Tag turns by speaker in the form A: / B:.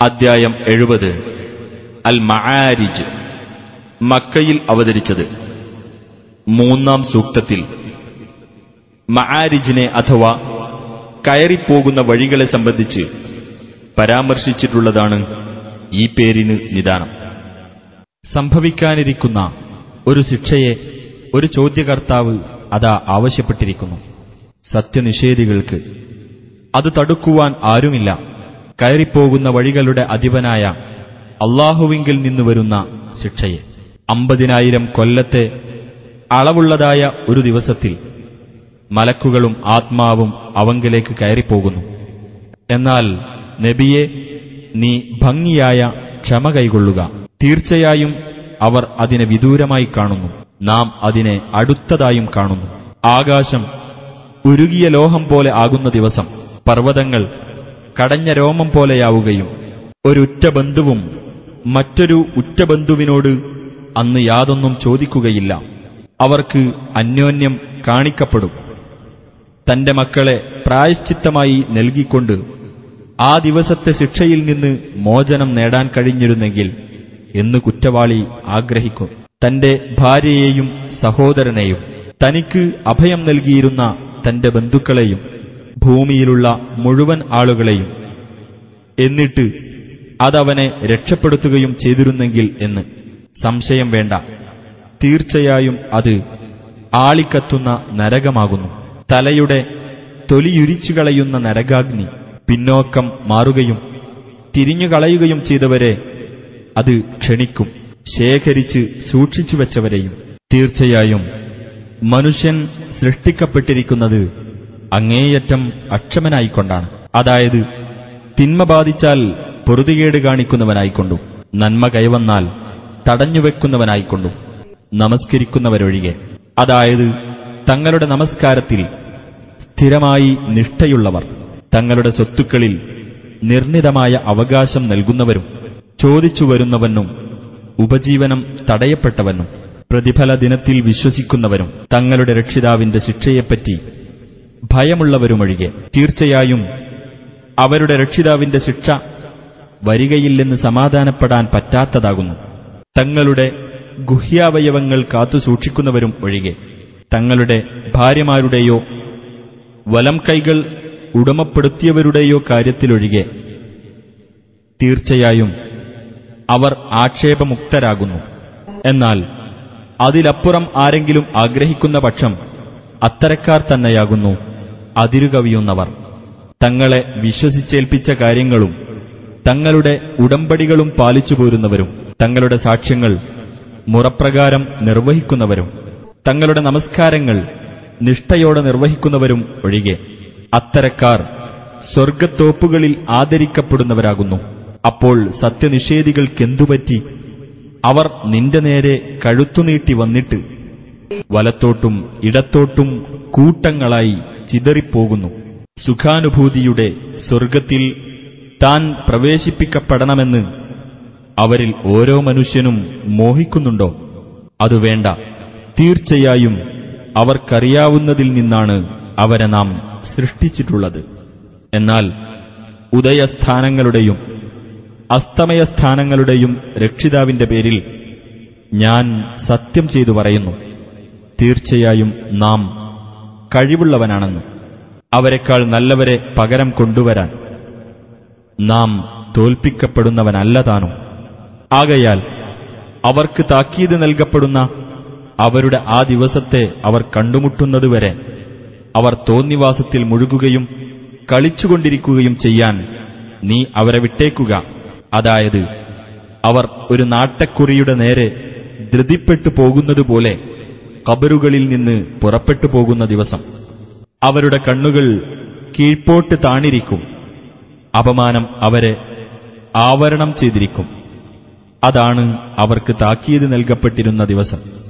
A: അദ്ധ്യായം എഴുപത് അൽ മആരിജ് മക്കയിൽ അവതരിച്ചത് മൂന്നാം സൂക്തത്തിൽ മആരിജിനെ അഥവാ കയറിപ്പോകുന്ന വഴികളെ സംബന്ധിച്ച് പരാമർശിച്ചിട്ടുള്ളതാണ് ഈ പേരിന് നിദാനം
B: സംഭവിക്കാനിരിക്കുന്ന ഒരു ശിക്ഷയെ ഒരു ചോദ്യകർത്താവ് അതാ ആവശ്യപ്പെട്ടിരിക്കുന്നു സത്യനിഷേധികൾക്ക് അത് തടുക്കുവാൻ ആരുമില്ല കയറിപ്പോകുന്ന വഴികളുടെ അധിപനായ അള്ളാഹുവിങ്കിൽ നിന്ന് വരുന്ന ശിക്ഷയെ അമ്പതിനായിരം കൊല്ലത്തെ അളവുള്ളതായ ഒരു ദിവസത്തിൽ മലക്കുകളും ആത്മാവും അവങ്കിലേക്ക് കയറിപ്പോകുന്നു എന്നാൽ നബിയെ നീ ഭംഗിയായ ക്ഷമ കൈകൊള്ളുക തീർച്ചയായും അവർ അതിനെ വിദൂരമായി കാണുന്നു നാം അതിനെ അടുത്തതായും കാണുന്നു ആകാശം ഉരുകിയ ലോഹം പോലെ ആകുന്ന ദിവസം പർവ്വതങ്ങൾ കടഞ്ഞ രോമം പോലെയാവുകയും ഒരുറ്റ ബന്ധുവും മറ്റൊരു ഉറ്റ ബന്ധുവിനോട് അന്ന് യാതൊന്നും ചോദിക്കുകയില്ല അവർക്ക് അന്യോന്യം കാണിക്കപ്പെടും തന്റെ മക്കളെ പ്രായശ്ചിത്തമായി നൽകിക്കൊണ്ട് ആ ദിവസത്തെ ശിക്ഷയിൽ നിന്ന് മോചനം നേടാൻ കഴിഞ്ഞിരുന്നെങ്കിൽ എന്ന് കുറ്റവാളി ആഗ്രഹിക്കും തന്റെ ഭാര്യയെയും സഹോദരനെയും തനിക്ക് അഭയം നൽകിയിരുന്ന തന്റെ ബന്ധുക്കളെയും ഭൂമിയിലുള്ള മുഴുവൻ ആളുകളെയും എന്നിട്ട് അതവനെ രക്ഷപ്പെടുത്തുകയും ചെയ്തിരുന്നെങ്കിൽ എന്ന് സംശയം വേണ്ട തീർച്ചയായും അത് ആളിക്കത്തുന്ന നരകമാകുന്നു തലയുടെ തൊലിയുരിച്ചു കളയുന്ന നരകാഗ്നി പിന്നോക്കം മാറുകയും തിരിഞ്ഞുകളയുകയും ചെയ്തവരെ അത് ക്ഷണിക്കും ശേഖരിച്ച് സൂക്ഷിച്ചു വെച്ചവരെയും തീർച്ചയായും മനുഷ്യൻ സൃഷ്ടിക്കപ്പെട്ടിരിക്കുന്നത് അങ്ങേയറ്റം അക്ഷമനായിക്കൊണ്ടാണ് അതായത് തിന്മ ബാധിച്ചാൽ പൊറുതികേട് കാണിക്കുന്നവനായിക്കൊണ്ടും നന്മ കൈവന്നാൽ തടഞ്ഞുവെക്കുന്നവനായിക്കൊണ്ടും നമസ്കരിക്കുന്നവരൊഴികെ അതായത് തങ്ങളുടെ നമസ്കാരത്തിൽ സ്ഥിരമായി നിഷ്ഠയുള്ളവർ തങ്ങളുടെ സ്വത്തുക്കളിൽ നിർണിതമായ അവകാശം നൽകുന്നവരും ചോദിച്ചു വരുന്നവനും ഉപജീവനം തടയപ്പെട്ടവനും പ്രതിഫല ദിനത്തിൽ വിശ്വസിക്കുന്നവരും തങ്ങളുടെ രക്ഷിതാവിന്റെ ശിക്ഷയെപ്പറ്റി ഭയമുള്ളവരുമൊഴികെ തീർച്ചയായും അവരുടെ രക്ഷിതാവിന്റെ ശിക്ഷ വരികയില്ലെന്ന് സമാധാനപ്പെടാൻ പറ്റാത്തതാകുന്നു തങ്ങളുടെ ഗുഹ്യാവയവങ്ങൾ കാത്തുസൂക്ഷിക്കുന്നവരും ഒഴികെ തങ്ങളുടെ ഭാര്യമാരുടെയോ വലം കൈകൾ ഉടമപ്പെടുത്തിയവരുടെയോ കാര്യത്തിലൊഴികെ തീർച്ചയായും അവർ ആക്ഷേപമുക്തരാകുന്നു എന്നാൽ അതിലപ്പുറം ആരെങ്കിലും ആഗ്രഹിക്കുന്ന പക്ഷം അത്തരക്കാർ തന്നെയാകുന്നു അതിരുകവിയുന്നവർ തങ്ങളെ വിശ്വസിച്ചേൽപ്പിച്ച കാര്യങ്ങളും തങ്ങളുടെ ഉടമ്പടികളും പാലിച്ചു പോരുന്നവരും തങ്ങളുടെ സാക്ഷ്യങ്ങൾ മുറപ്രകാരം നിർവഹിക്കുന്നവരും തങ്ങളുടെ നമസ്കാരങ്ങൾ നിഷ്ഠയോടെ നിർവഹിക്കുന്നവരും ഒഴികെ അത്തരക്കാർ സ്വർഗത്തോപ്പുകളിൽ ആദരിക്കപ്പെടുന്നവരാകുന്നു അപ്പോൾ സത്യനിഷേധികൾക്കെന്തുപറ്റി അവർ നിന്റെ നേരെ കഴുത്തുനീട്ടി വന്നിട്ട് വലത്തോട്ടും ഇടത്തോട്ടും കൂട്ടങ്ങളായി ചിതറിപ്പോകുന്നു സുഖാനുഭൂതിയുടെ സ്വർഗത്തിൽ താൻ പ്രവേശിപ്പിക്കപ്പെടണമെന്ന് അവരിൽ ഓരോ മനുഷ്യനും മോഹിക്കുന്നുണ്ടോ അതു വേണ്ട തീർച്ചയായും അവർക്കറിയാവുന്നതിൽ നിന്നാണ് അവരെ നാം സൃഷ്ടിച്ചിട്ടുള്ളത് എന്നാൽ ഉദയസ്ഥാനങ്ങളുടെയും അസ്തമയസ്ഥാനങ്ങളുടെയും രക്ഷിതാവിന്റെ പേരിൽ ഞാൻ സത്യം ചെയ്തു പറയുന്നു തീർച്ചയായും നാം കഴിവുള്ളവനാണെന്ന് അവരെക്കാൾ നല്ലവരെ പകരം കൊണ്ടുവരാൻ നാം തോൽപ്പിക്കപ്പെടുന്നവനല്ല താനും ആകയാൽ അവർക്ക് താക്കീത് നൽകപ്പെടുന്ന അവരുടെ ആ ദിവസത്തെ അവർ കണ്ടുമുട്ടുന്നതുവരെ അവർ തോന്നിവാസത്തിൽ മുഴുകുകയും കളിച്ചുകൊണ്ടിരിക്കുകയും ചെയ്യാൻ നീ അവരെ വിട്ടേക്കുക അതായത് അവർ ഒരു നാട്ടക്കുറിയുടെ നേരെ ധൃതിപ്പെട്ടു പോകുന്നതുപോലെ കബറുകളിൽ നിന്ന് പുറപ്പെട്ടു പോകുന്ന ദിവസം അവരുടെ കണ്ണുകൾ കീഴ്പോട്ട് താണിരിക്കും അപമാനം അവരെ ആവരണം ചെയ്തിരിക്കും അതാണ് അവർക്ക് താക്കീത് നൽകപ്പെട്ടിരുന്ന ദിവസം